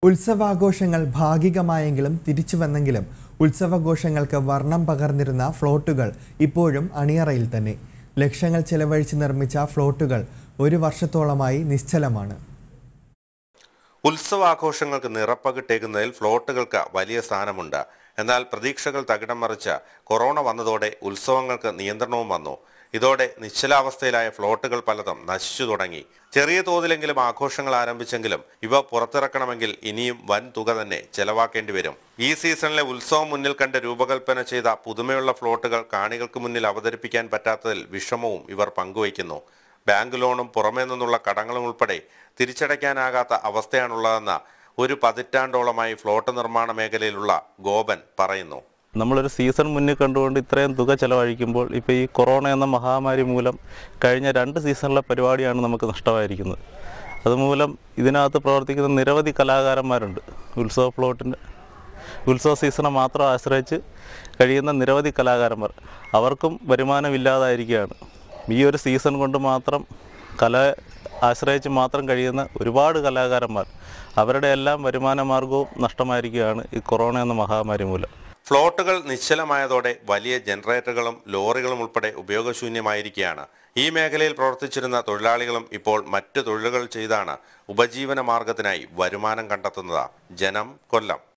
ഉത്സവാഘോഷങ്ങൾ ഭാഗികമായെങ്കിലും തിരിച്ചു വന്നെങ്കിലും ഉത്സവാഘോഷങ്ങൾക്ക് വർണ്ണം പകർന്നിരുന്ന ഫ്ലോട്ടുകൾ ഇപ്പോഴും അണിയറയിൽ തന്നെ ലക്ഷങ്ങൾ ചെലവഴിച്ച് നിർമ്മിച്ച ഫ്ലോട്ടുകൾ ഒരു വർഷത്തോളമായി നിശ്ചലമാണ് ഉത്സവാഘോഷങ്ങൾക്ക് നിറപ്പകിട്ടേക്കുന്നതിൽ ഫ്ലോട്ടുകൾക്ക് വലിയ സ്ഥാനമുണ്ട് എന്നാൽ പ്രതീക്ഷകൾ തകിടം മറിച്ച കൊറോണ വന്നതോടെ ഉത്സവങ്ങൾക്ക് നിയന്ത്രണവും വന്നു ഇതോടെ നിശ്ചലാവസ്ഥയിലായ ഫ്ലോട്ടുകൾ പലതും നശിച്ചു തുടങ്ങി ചെറിയ തോതിലെങ്കിലും ആഘോഷങ്ങൾ ആരംഭിച്ചെങ്കിലും ഇവ പുറത്തിറക്കണമെങ്കിൽ ഇനിയും വൻ തുക തന്നെ ചെലവാക്കേണ്ടി വരും ഈ സീസണിലെ ഉത്സവം മുന്നിൽ കണ്ട് രൂപകൽപ്പന ചെയ്ത പുതുമയുള്ള ഫ്ലോട്ടുകൾ കാണികൾക്ക് മുന്നിൽ അവതരിപ്പിക്കാൻ പറ്റാത്തതിൽ വിഷമവും ഇവർ പങ്കുവയ്ക്കുന്നു ബാങ്ക് ലോണും പുറമേ നിന്നുള്ള കടങ്ങളും ഉൾപ്പെടെ തിരിച്ചടയ്ക്കാനാകാത്ത അവസ്ഥയാണുള്ളതെന്ന് ഒരു പതിറ്റാണ്ടോളമായി ഫ്ലോട്ട് നിർമ്മാണ മേഖലയിലുള്ള ഗോപൻ പറയുന്നു നമ്മളൊരു സീസൺ മുന്നിൽ കണ്ടുകൊണ്ട് ഇത്രയും തുക ചെലവഴിക്കുമ്പോൾ ഇപ്പോൾ ഈ കൊറോണ എന്ന മഹാമാരി മൂലം കഴിഞ്ഞ രണ്ട് സീസണിലെ പരിപാടിയാണ് നമുക്ക് നഷ്ടമായിരിക്കുന്നത് അതുമൂലം ഇതിനകത്ത് പ്രവർത്തിക്കുന്ന നിരവധി കലാകാരന്മാരുണ്ട് ഉത്സവ പ്ലോട്ടിൻ്റെ ഉത്സവ സീസണെ മാത്രം ആശ്രയിച്ച് കഴിയുന്ന നിരവധി കലാകാരന്മാർ അവർക്കും വരുമാനമില്ലാതായിരിക്കുകയാണ് ഈ ഒരു സീസൺ കൊണ്ട് മാത്രം കല ആശ്രയിച്ച് മാത്രം കഴിയുന്ന ഒരുപാട് കലാകാരന്മാർ അവരുടെ എല്ലാം വരുമാന മാർഗവും നഷ്ടമായിരിക്കുകയാണ് ഈ കൊറോണ എന്ന മഹാമാരി മൂലം ഫ്ലോട്ടുകൾ നിശ്ചലമായതോടെ വലിയ ജനറേറ്ററുകളും ലോറികളും ഉൾപ്പെടെ ഉപയോഗശൂന്യമായിരിക്കുകയാണ് ഈ മേഖലയിൽ പ്രവർത്തിച്ചിരുന്ന തൊഴിലാളികളും ഇപ്പോൾ മറ്റ് തൊഴിലുകൾ ചെയ്താണ് ഉപജീവന മാർഗത്തിനായി വരുമാനം കണ്ടെത്തുന്നത് ജനം കൊല്ലം